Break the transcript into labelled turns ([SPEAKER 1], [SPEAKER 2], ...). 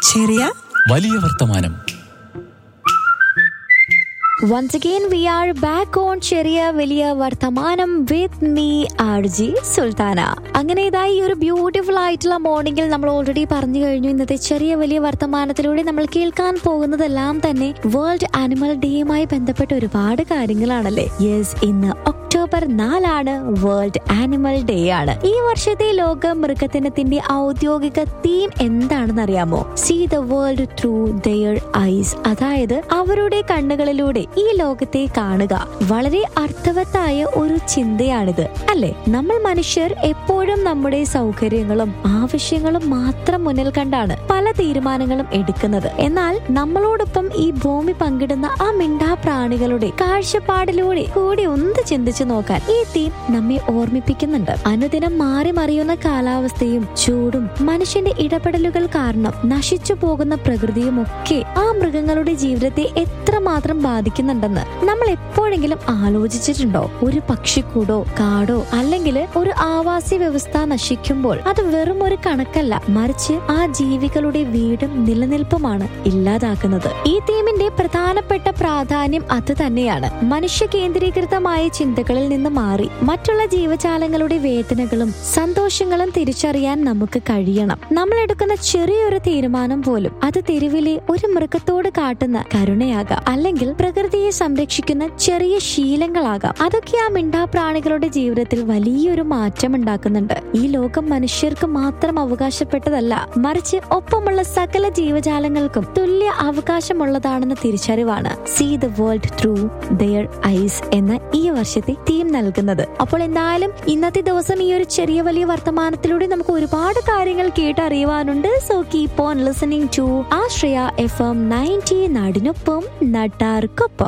[SPEAKER 1] ചെറിയ
[SPEAKER 2] വലിയ വർത്തമാനം
[SPEAKER 3] Once again, we are back on ചെറിയ വലിയ വർത്തമാനം with me R J Sultana അങ്ങനെ ഇതായി ഈ ഒരു ബ്യൂട്ടിഫുൾ ആയിട്ടുള്ള മോർണിംഗിൽ നമ്മൾ ഓൾറെഡി പറഞ്ഞു കഴിഞ്ഞു ഇന്നത്തെ ചെറിയ വലിയ വർത്തമാനത്തിലൂടെ നമ്മൾ കേൾക്കാൻ പോകുന്നതെല്ലാം തന്നെ വേൾഡ് ആനിമൽ ഡേയുമായി ബന്ധപ്പെട്ട ഒരുപാട് കാര്യങ്ങളാണല്ലേ യെസ് ഇന്ന് ഒക്ടോബർ നാലാണ് വേൾഡ് ആനിമൽ ഡേ ആണ് ഈ വർഷത്തെ ലോക മൃഗദിനത്തിന്റെ ഔദ്യോഗിക തീം എന്താണെന്ന് അറിയാമോ see the world through their eyes അതായത് അവരുടെ കണ്ണുകളിലൂടെ ഈ ലോകത്തെ കാണുക വളരെ അർത്ഥവത്തായ ഒരു ചിന്തയാണിത് അല്ലെ നമ്മൾ മനുഷ്യർ എപ്പോഴും നമ്മുടെ സൗകര്യങ്ങളും ആവശ്യങ്ങളും മാത്രം മുന്നിൽ കണ്ടാണ് പല തീരുമാനങ്ങളും എടുക്കുന്നത് എന്നാൽ നമ്മളോടൊപ്പം ഈ ഭൂമി പങ്കിടുന്ന ആ മിണ്ടാ പ്രാണികളുടെ കാഴ്ചപ്പാടിലൂടെ കൂടി ഒന്ന് ചിന്തിച്ചു നോക്കാൻ ഈ തീം നമ്മെ ഓർമ്മിപ്പിക്കുന്നുണ്ട് അനുദിനം മാറി മറിയുന്ന കാലാവസ്ഥയും ചൂടും മനുഷ്യന്റെ ഇടപെടലുകൾ കാരണം നശിച്ചു പോകുന്ന പ്രകൃതിയും ഒക്കെ ആ മൃഗങ്ങളുടെ ജീവിതത്തെ എത്രമാത്രം ബാധിക്കുന്നുണ്ടെന്ന് നമ്മൾ എപ്പോഴെങ്കിലും ആലോചിച്ചിട്ടുണ്ടോ ഒരു പക്ഷിക്കൂടോ കാടോ അല്ലെങ്കിൽ ഒരു ആവാസ വ്യവസ്ഥ നശിക്കുമ്പോൾ അത് വെറും ഒരു കണക്കല്ല മറിച്ച് ആ ജീവികളുടെ വീടും നിലനിൽപ്പുമാണ് ഇല്ലാതാക്കുന്നത് ഈ തീമിന്റെ പ്രധാനപ്പെട്ട പ്രാധാന്യം അത് തന്നെയാണ് മനുഷ്യ കേന്ദ്രീകൃതമായ ചിന്തകളിൽ നിന്ന് മാറി മറ്റുള്ള ജീവജാലങ്ങളുടെ വേദനകളും സന്തോഷങ്ങളും തിരിച്ചറിയാൻ നമുക്ക് കഴിയണം നമ്മൾ എടുക്കുന്ന ചെറിയൊരു തീരുമാനം പോലും അത് തെരുവിലെ ഒരു മൃഗത്തോട് കാട്ടുന്ന കരുണയാകാം അല്ലെങ്കിൽ പ്രകൃതിയെ സംരക്ഷിക്കുന്ന ചെറിയ ശീലങ്ങളാകാം അതൊക്കെ ആ മിണ്ടാപ്രാണികളുടെ ജീവിതത്തിൽ വലിയൊരു മാറ്റം ഉണ്ടാക്കുന്നുണ്ട് ഈ ലോകം മനുഷ്യർക്ക് മാത്രം അവകാശപ്പെട്ടതല്ല മറിച്ച് ഒപ്പമുള്ള സകല ജീവജാലങ്ങൾക്കും തുല്യ അവകാശമുള്ളതാണെന്ന തിരിച്ചറിവാണ് see the world through their eyes എന്ന ഈ വർഷത്തെ തീം നൽകുന്നത് അപ്പോൾ എന്തായാലും ഇന്നത്തെ ദിവസം ഈ ഒരു ചെറിയ വലിയ വർത്തമാനത്തിലൂടെ നമുക്ക് ഒരുപാട് കാര്യങ്ങൾ കേട്ടറിയുവാനുണ്ട് so keep on listening to Ashraya F M ninety നാടിനൊപ്പം നട്ടാർക്കൊപ്പം